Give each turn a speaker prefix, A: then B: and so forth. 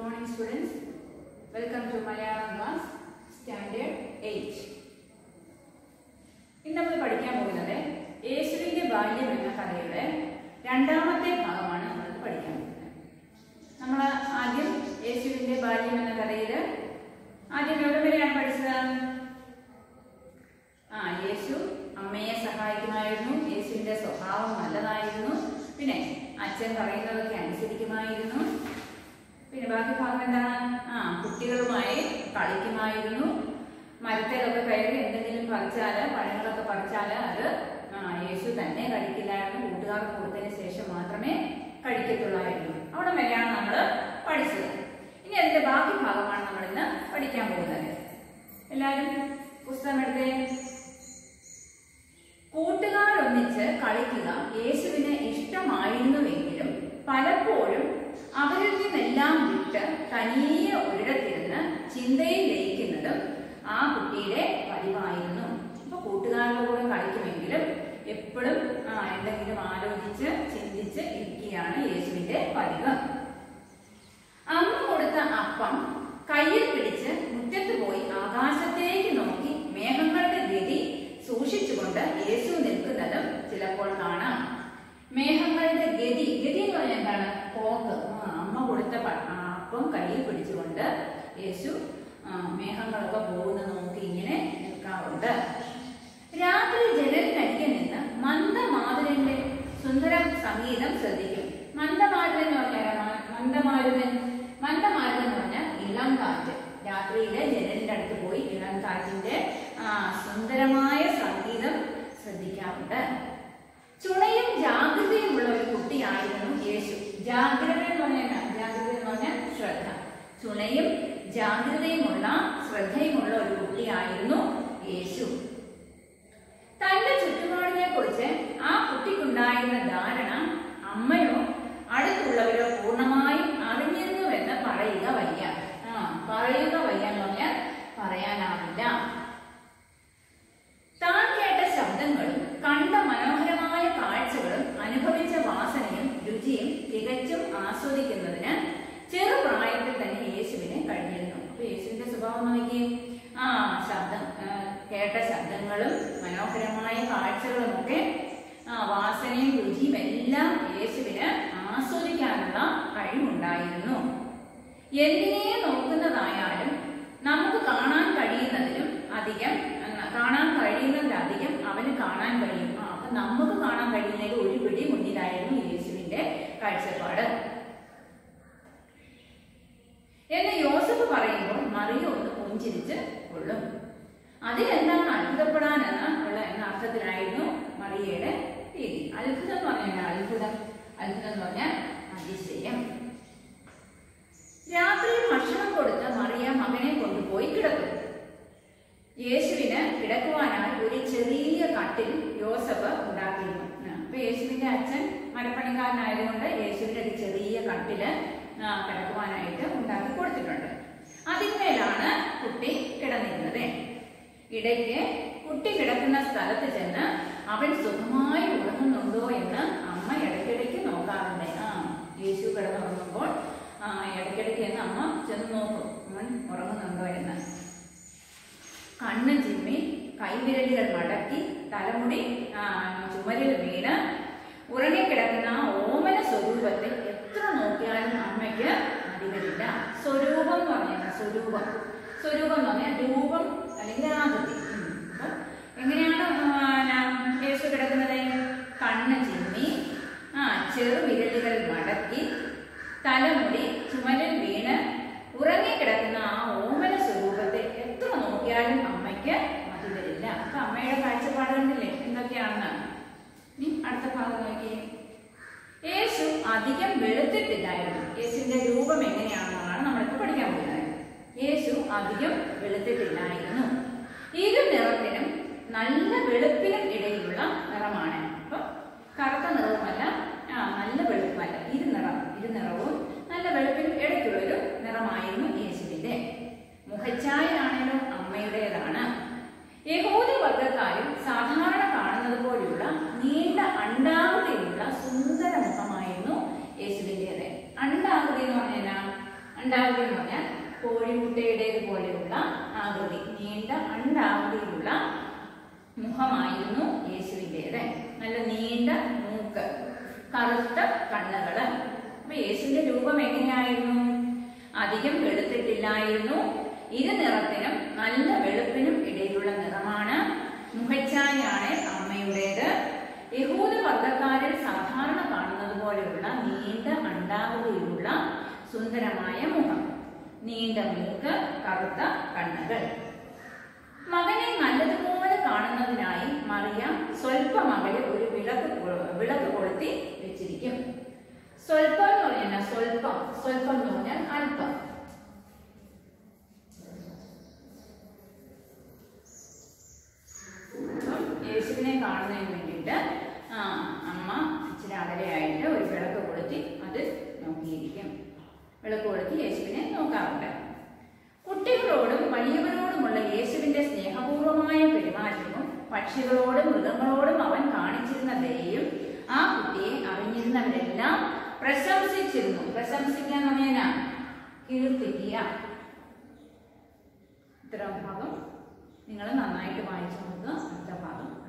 A: morning students. Welcome to Malayalam class standard 8. ഇന്ന് നമ്മൾ പഠിക്കാൻ പോകുന്നത് യേശുവിന്റെ ബാല്യം എന്ന കഥയുടെ രണ്ടാമത്തെ ഭാഗമാണ് നമ്മൾ പഠിക്കാൻ പോകുന്നത് നമ്മൾ ആദ്യം യേശുവിന്റെ ബാല്യം എന്ന കഥയിൽ ആദ്യം എവിടെ വരെയാണ് പഠിച്ചത് ആ യേശു അമ്മയെ സഹായിക്കുമായിരുന്നു യേശുവിന്റെ സ്വഭാവം നല്ലതായിരുന്നു പിന്നെ അച്ഛൻ പറയുന്നതൊക്കെ അനുസരിക്കുമായിരുന്നു പിന്നെ ബാക്കി ഭാഗം എന്താണ് ആ കുട്ടികളുമായി കളിക്കുമായിരുന്നു മരത്തിലൊക്കെ കയറി എന്തെങ്കിലും പറിച്ചാല് പഴങ്ങളൊക്കെ പറിച്ചാല് അത് ആ യേശു തന്നെ കഴിക്കില്ലായിരുന്നു കൂട്ടുകാർക്ക് കൊടുത്തതിന് ശേഷം മാത്രമേ കഴിക്കത്തുള്ളായിരുന്നു അവിടെ വരെയാണ് നമ്മൾ പഠിച്ചത് ഇനി അതിന്റെ ബാക്കി ഭാഗമാണ് നമ്മൾ ഇന്ന് പഠിക്കാൻ പോകുന്നത് എല്ലാവരും പുസ്തകം എടുത്തേ കൂട്ടുകാരൊന്നിച്ച് കളിക്കുക യേശുവിന് ഇഷ്ടമായിരുന്നുവെങ്കിലും പലപ്പോഴും അവരിൽ നിന്നെല്ലാം വിട്ട് തനിയെ ഒരിടത്തിരുന്ന് ചിന്തയിൽ ലയിക്കുന്നതും ആ കുട്ടിയുടെ പതിവായിരുന്നു ഇപ്പൊ കൂട്ടുകാരുടെ കൂടെ കളിക്കുമെങ്കിലും എപ്പോഴും ആ എന്തെങ്കിലും ആലോചിച്ച് ചിന്തിച്ച് ഇരിക്കുകയാണ് യേശുവിന്റെ പതിവ് അമ്മ കൊടുത്ത അപ്പം കയ്യിൽ പിടിച്ച് മുറ്റത്ത് പോയി ആകാശത്തേക്ക് നോക്കി മേഘങ്ങളുടെ ഗതി സൂക്ഷിച്ചുകൊണ്ട് യേശു നിൽക്കുന്നതും ചിലപ്പോൾ കാണാം മേഘങ്ങളുടെ ഗതി ഗതി എന്ന് പറഞ്ഞാൽ എന്താണ് പോക്ക് ആ, അമ്മ കൊടുത്ത പ- ആ അപ്പം കയ്യിൽ പിടിച്ചുകൊണ്ട് യേശു ആ, മേഘങ്ങളൊക്കെ പോകുന്നത് നോക്കി ഇങ്ങനെ നിൽക്കാറുണ്ട് രാത്രി ജനലിനരികെ നിന്ന് മന്ദമാതുരന്റെ സുന്ദര സംഗീതം ശ്രദ്ധിക്കും മന്ദമാരുതൻ എന്ന് പറഞ്ഞാൽ മ- മന്ദമാരുതൻ മന്ദമാരുതൻ എന്ന് പറഞ്ഞാൽ ഇളം കാറ്റ് രാത്രിയിലെ ജനലിന്റെ അടുത്ത് പോയി ഇളം കാറ്റിന്റെ ആ സുന്ദരമായ സംഗീതം ശ്രദ്ധിക്കാറുണ്ട് ചുണയും ജാഗ്രതയുമുള്ള ഒരു കുട്ടിയായിരുന്നു യേശു ജാഗ്രത എന്ന് പറഞ്ഞാൽ എന്താ? ജാഗ്രത എന്ന് പറഞ്ഞാൽ ശ്രദ്ധ ചുണയും ജാഗ്രതയുമുള്ള ശ്രദ്ധയുമുള്ള ഒരു കുട്ടിയായിരുന്നു യേശു തന്റെ ചുറ്റുപാടിനെ കുറിച്ച് ആ കുട്ടിക്കുണ്ടായിരുന്ന ധാരണ അമ്മയോ അടുത്തുള്ളവരോ പൂർണ്ണമായും അറിഞ്ഞിരുന്നുവെന്ന് പറയുക വയ്യ ആ പറയുക വയ്യ എന്ന് പറഞ്ഞാൽ പറയാനാവില്ല താൻ കേട്ട ശബ്ദങ്ങളും കണ്ട മനോഹരമായ കാഴ്ചകളും അനുഭവിച്ച വാസനയും രുചിയും തികച്ചും ആസ്വദിക്കുന്നതിന് ചെറുപ്രായത്തിൽ തന്നെ യേശുവിനെ കഴിഞ്ഞിരുന്നു അപ്പൊ യേശുവിന്റെ സ്വഭാവം നോക്കി ആ ശബ്ദം ആ, കേട്ട ശബ്ദങ്ങളും മനോഹരമായ കാഴ്ചകളും ഒക്കെ ആ വാസനയും രുചിയും എല്ലാം യേശുവിന് ആസ്വദിക്കാനുള്ള കഴിവുണ്ടായിരുന്നു എന്തിനെ നോക്കുന്നതായാലും നമുക്ക് കാണാൻ കഴിയുന്നതിലും അധികം അല്ല, കാണാൻ കഴിയുന്നതിലധികം അവന് കാണാൻ കഴിയും ആ അപ്പൊ നമുക്ക് കാണാൻ കഴിയുന്നതിൽ ഒരു പിടി മുന്നിലായിരുന്നു യേശുവിന്റെ കാഴ്ചപ്പാട് എന്ന് യോസഫ് പറയുമ്പോൾ മറിയ ഒന്ന് പുഞ്ചിരിച്ച് കൊള്ളും അതിലെന്താണ് അത്ഭുതപ്പെടാനെന്ന് ഉള്ള എന്ന അർത്ഥത്തിലായിരുന്നു മറിയയുടെ രീതി അത്ഭുതം എന്ന് പറഞ്ഞാൽ അത്ഭുതം അത്ഭുതം എന്ന് പറഞ്ഞാൽ അതിശയം രാത്രി ഭക്ഷണം കൊടുത്ത് മറിയ മകനെ കൊണ്ടുപോയി കിടക്കും യേശുവിന് കിടക്കുവാനായി ഒരു ചെറിയ കട്ടിൽ യോസഫ് ഉണ്ടാക്കിയിരുന്നു ആ, അപ്പൊ യേശുവിന്റെ അച്ഛൻ മരപ്പണിക്കാരനായതുകൊണ്ട് യേശുവിന്റെ ഒരു ചെറിയ കട്ടില് ആ, കിടക്കുവാനായിട്ട് ഉണ്ടാക്കി കൊടുത്തിട്ടുണ്ട് അതിന്മേലാണ് കുട്ടി കിടന്നിരുന്നത് ഇടയ്ക്ക് കുട്ടി കിടക്കുന്ന സ്ഥലത്ത് ചെന്ന് അവൻ സുഖമായി ഉറങ്ങുന്നുണ്ടോ എന്ന് അമ്മ ഇടയ്ക്കിടയ്ക്ക് നോക്കാറുണ്ട് ആ യേശു കിടന്നുറങ്ങുമ്പോൾ ആ ഇടയ്ക്കിടയ്ക്ക് എന്ന് അമ്മ ചെന്ന് നോക്കും അവൻ ഉറങ്ങുന്നുണ്ടോ എന്ന് കണ്ണ് ചിമ്മി കൈവിരലുകൾ മടക്കി തലമുടി ആ, ചുമരിൽ വീണ് ഉറങ്ങിക്കിടക്കുന്ന ആ ഓമന സ്വരൂപത്തിൽ എത്ര നോക്കിയാലും അമ്മയ്ക്ക് അധികരില്ല സ്വരൂപം എന്ന് പറഞ്ഞാൽ സ്വരൂപം സ്വരൂപം എന്ന് പറഞ്ഞാൽ രൂപം അല്ലെങ്കിൽ ആകൃതി ഉം. അപ്പൊ എങ്ങനെയാണ് ആ, ന- യേശു കിടക്കുന്നത് കണ്ണ് ചിമ്മി ആ ചെറുവിരലുകൾ മടക്കി തലമുടി ചുമലിൽ വീണ് ഉറങ്ങിക്കിടക്കുന്ന ആ ഓമന സ്വരൂപത്തെ എത്ര നോക്കിയാലും അമ്മയ്ക്ക് മതി വരില്ല അപ്പൊ അമ്മയുടെ കാഴ്ചപ്പാട് കണ്ടില്ലേ എന്തൊക്കെയാണെന്ന് ഇനി അടുത്ത ഭാഗം നോക്കിയേ യേശു അധികം വെളുത്തിട്ടില്ലായിരുന്നു യേശുവിന്റെ രൂപം എങ്ങനെയാണെന്നാണ് നമ്മളിപ്പോ പഠിക്കാൻ പോകുന്നത് യേശു അധികം വെളുത്തിട്ടില്ലായിരുന്നു ഇരു നിറത്തിനും നല്ല വെളുപ്പിനും ഇടയിലുള്ള നിറമാണ് അപ്പൊ കറുത്ത നിറവുമല്ല ആ നല്ല വെളുപ്പല്ല ഇരു നിറം ഇരു നിറവും നല്ല വെളുപ്പിനും ഇടയ്ക്കുള്ള ഒരു നിറമായിരുന്നു യേശുവിന്റെ മുഖച്ഛായയാണേലും അമ്മയുടേതാണ് യഹൂദി വർഗക്കാരിൽ സാധാരണ കാണുന്നത് പോലെയുള്ള നീണ്ട അണ്ടാകൃതിയിലുള്ള സുന്ദര മുഖമായിരുന്നു യേശുവിൻ്റെത് അണ്ടാകൃതി എന്ന് പറഞ്ഞാൽ അണ്ടാകൃതി മുഖമായിരുന്നു യേശുവിൻ്റെത് നല്ല നീണ്ട മൂക്ക് കറുത്ത കണ്ണുകള് അപ്പൊ യേശുവിന്റെ രൂപം എങ്ങനെയായിരുന്നു അധികം വെളുത്തിട്ടില്ലായിരുന്നു ഇരു നിറത്തിനും നല്ല വെളുപ്പിനും ഇടയിലുള്ള നിറമാണ് മുഖച്ഛായാണ് അമ്മയുടേത് യഹൂദ വർഗക്കാരിൽ സാധാരണ കാണുന്നത് പോലെയുള്ള നീണ്ട അണ്ടാകൃതിയിലുള്ള സുന്ദരമായ മുഖം നീണ്ട മൂക്ക് കറുത്ത കണ്ണുകൾ മകനെ നല്ലതുപോലെ കാണുന്നതിനായി മറിയം സ്വല്പം അകലെ ഒരു വിളക്ക് കൊ- വിളക്ക് കൊളുത്തി വെച്ചിരിക്കും സ്വല്പം എന്ന് പറഞ്ഞാൽ സ്വല്പം സ്വല്പം എന്ന് പറഞ്ഞാൽ അല്പം അപ്പം യേശുവിനെ കാണുന്നതിന് വേണ്ടിയിട്ട് ആ അമ്മ ഇച്ചിരി അകലെയായിട്ട് ഒരു വിളക്ക് കൊളുത്തി അത് നോക്കിയിരിക്കും വിളക്ക് കൊളുത്തി യേശുവിനെ നോക്കാറുണ്ട് കുട്ടികളോടും വലിയവരോടുമുള്ള യേശുവിന്റെ സ്നേഹപൂർവമായ പെരുമാറ്റവും പക്ഷികളോടും മൃഗങ്ങളോടും അവൻ കാണിച്ചിരുന്ന ദയയും ആ കുട്ടിയെ അറിഞ്ഞിരുന്നവരെല്ലാം പ്രശംസിച്ചിരുന്നു പ്രശംസിക്കുക എന്ന് പറഞ്ഞാൽ കീർത്തിക്കുക ഇത്ര ഭാഗം നിങ്ങൾ നന്നായിട്ട് വായിച്ചു നോക്കുക അടുത്ത ഭാഗം